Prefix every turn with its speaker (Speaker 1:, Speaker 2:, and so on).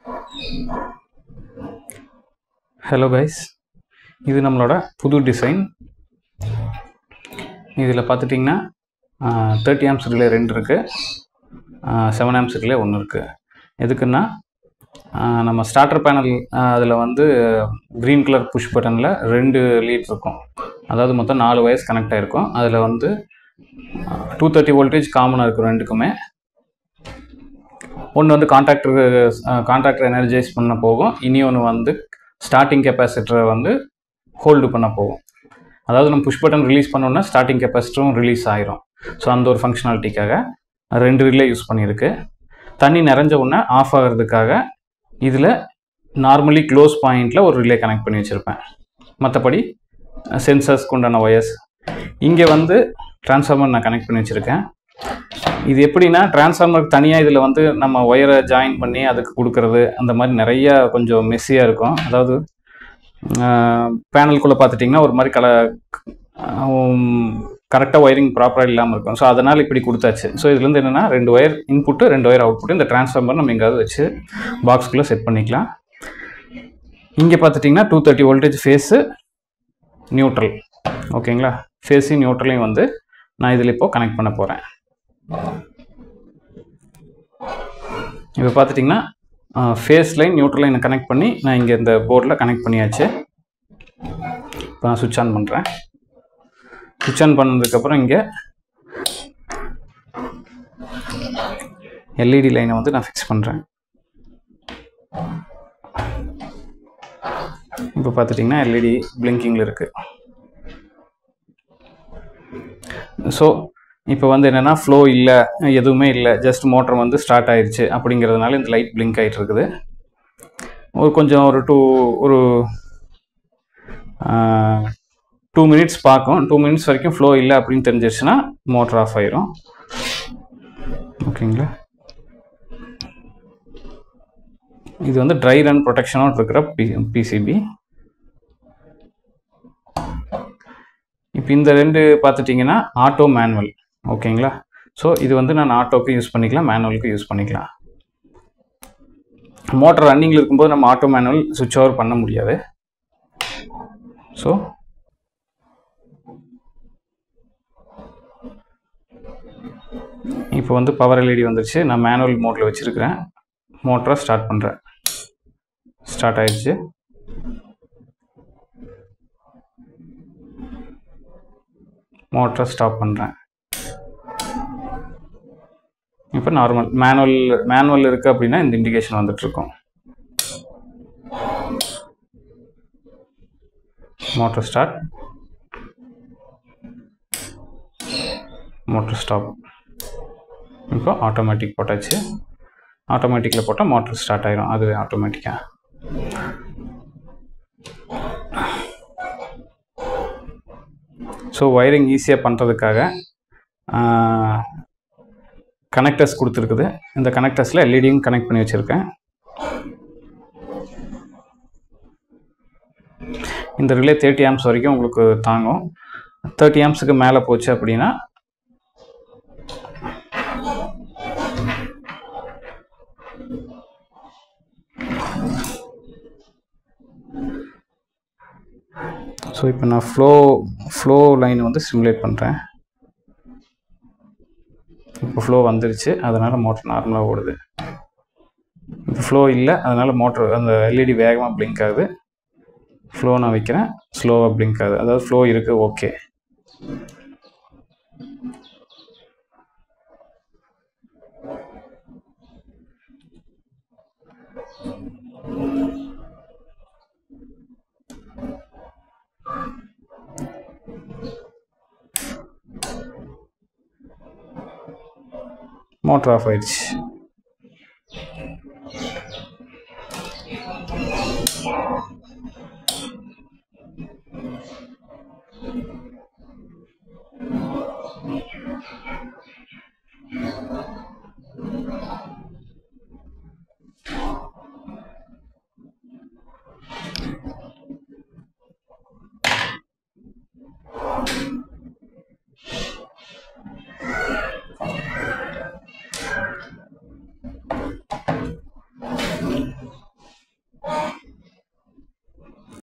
Speaker 1: hello guys இது நம்மளோட புது டிசைன் இதில் பார்த்துட்டிங்கன்னா தேர்ட்டி ஆம்ஸ் ரிலே ரெண்டு இருக்குது செவன் ஆம்ஸ் ரிலே ஒன்று இருக்குது எதுக்குன்னா ஆஹ் நம்ம ஸ்டார்டர் பேனல் அதில் வந்து க்ரீன் கலர் புஷ் பட்டனில் ரெண்டு லீட் இருக்கும் அதாவது மொத்தம் நாலு வயர்ஸ் கனெக்ட் ஆகிருக்கும் அதில் வந்து டூ தேர்ட்டி வோல்டேஜ் காமனாக இருக்கும் ரெண்டுக்குமே ஒன்று வந்து கான்ட்ராக்டர் கான்ட்ராக்டர் எனர்ஜைஸ் பண்ண போகும் இனி ஒன்று வந்து ஸ்டார்டிங் கெப்பாசிட்டரை வந்து ஹோல்டு பண்ண போகும் அதாவது நம்ம புஷ் பட்டன் ரிலீஸ் பண்ணோன்னா ஸ்டார்டிங் கெப்பாசிட்டரும் ரிலீஸ் ஆயிரும் ஸோ அந்த ஒரு ஃபங்க்ஷனாலிட்டிக்காக ரெண்டு ரிலே யூஸ் பண்ணியிருக்கு தண்ணி நிறைஞ்ச உடனே ஆஃப் ஆகிறதுக்காக இதில் நார்மலி க்ளோஸ் பாயிண்டில் ஒரு ரிலே கனெக்ட் பண்ணி வச்சுருப்பேன் மற்றபடி சென்சர்ஸ்க்கு உண்டான ஒயர்ஸ் இங்கே வந்து ட்ரான்ஸ்ஃபார்மர் நான் கனெக்ட் பண்ணி வச்சுருக்கேன் இது எப்படின்னா டிரான்ஸ்ஃபார்மருக்கு தனியாக இதில் வந்து நம்ம ஒயரை ஜாயின் பண்ணி அதுக்கு கொடுக்கறது அந்த மாதிரி நிறைய கொஞ்சம் மெஸ்ஸியாக இருக்கும் அதாவது பேனலுக்குள்ளே பார்த்துட்டிங்கன்னா ஒரு மாதிரி கல கரெக்டாக ஒயரிங் ப்ராப்பராக இல்லாமல் இருக்கும் ஸோ அதனால் இப்படி கொடுத்தாச்சு ஸோ இதுலேருந்து என்னென்னா ரெண்டு ஒயர் இன்புட்டு ரெண்டு ஒயர் அவுட்புட்டு இந்த டிரான்ஸ்ஃபார்மர் நம்ம எங்கேயாவது வச்சு பாக்ஸ்குள்ளே செட் பண்ணிக்கலாம் இங்கே பார்த்துட்டிங்கன்னா two thirty voltage phase neutral ஓகேங்களா ஃபேஸையும் நியூட்ரலையும் வந்து நான் இதில் இப்போது கனெக்ட் பண்ண போகிறேன் இப்போ பார்த்துட்டிங்கன்னா ஃபேஸ் லைன் நியூட்ரல் லைனை கனெக்ட் பண்ணி நான் இங்கே இந்த போர்டில் கனெக்ட் பண்ணியாச்சு இப்போ நான் சுவிட்ச் ஆன் பண்ணுறேன் சுவிட்ச் ஆன் பண்ணதுக்கப்புறம் இங்கே எல்இடி லைனை வந்து நான் ஃபிக்ஸ் பண்ணுறேன் இப்போ பார்த்துட்டிங்கன்னா எல்இடி பிளிங்கிங்கில் இருக்குது ஸோ இப்போ வந்து என்னென்னா ஃப்ளோ இல்லை எதுவுமே இல்லை ஜஸ்ட் மோட்டர் வந்து ஸ்டார்ட் ஆயிடுச்சு அப்படிங்கிறதுனால இந்த லைட் பிளிங்க் ஆகிட்டு இருக்குது ஒரு கொஞ்சம் ஒரு டூ ஒரு டூ மினிட்ஸ் பார்க்கும் டூ மினிட்ஸ் வரைக்கும் ஃப்ளோ இல்லை அப்படின்னு தெரிஞ்சிருச்சுன்னா மோட்டர் ஆஃப் ஆயிரும் ஓகேங்களா இது வந்து ட்ரை ரன் ப்ரொடெக்ஷனோட இருக்கிற பி பிசிபி இப்போ இந்த ரெண்டு பார்த்துட்டிங்கன்னா ஆட்டோ மேனுவல் ஓகேங்களா ஸோ இது வந்து நான் ஆட்டோக்கு யூஸ் பண்ணிக்கலாம் மேனுவலுக்கு யூஸ் பண்ணிக்கலாம் மோட்டர் ரன்னிங்கில் இருக்கும்போது நம்ம ஆட்டோ மேனுவல் சுவிட்ச் ஓவர் பண்ண முடியாது ஸோ இப்போ வந்து பவர் எல்இடி வந்துருச்சு நான் மேனுவல் மோட்டில் வச்சுருக்கிறேன் மோட்டரை ஸ்டார்ட் பண்ணுறேன் ஸ்டார்ட் ஆயிடுச்சு மோட்டரை ஸ்டாப் பண்ணுறேன் இப்போ நார்மல் மேனுவல் மேனுவல் இருக்குது அப்படின்னா இந்த இண்டிகேஷன் வந்துட்டுருக்கும் மோட்டர் ஸ்டார்ட் மோட்டர் ஸ்டாப் இப்போ ஆட்டோமேட்டிக் போட்டாச்சு ஆட்டோமேட்டிக்கில் போட்டால் மோட்டர் ஸ்டார்ட் ஆயிரும் அதுவே ஆட்டோமேட்டிக்காக ஸோ ஒயரிங் ஈஸியாக பண்ணுறதுக்காக கனெக்டர்ஸ் கொடுத்துருக்குது இந்த கனெக்டர்ஸில் எல்இடியும் கனெக்ட் பண்ணி வச்சுருக்கேன் இந்த ரிலே தேர்ட்டி ஆம்ஸ் வரைக்கும் உங்களுக்கு தாங்கும் தேர்ட்டி ஆம்ஸுக்கு மேலே போச்சு அப்படின்னா ஸோ இப்போ நான் ஃப்ளோ ஃப்ளோ லைன் வந்து சிமுலேட் பண்ணுறேன் இப்போ ஃப்ளோ வந்துருச்சு அதனால் மோட்டர் நார்மலாக ஓடுது இப்போ ஃப்ளோ இல்லை அதனால் மோட்டர் அந்த எல்இடி வேகமாக பிளிங்க் ஆகுது ஃப்ளோ நான் வைக்கிறேன் ஸ்லோவாக பிளிங்க் ஆகுது அதாவது ஃப்ளோ இருக்குது ஓகே மோட்டர் ஆஃப் ஆயிடுச்சு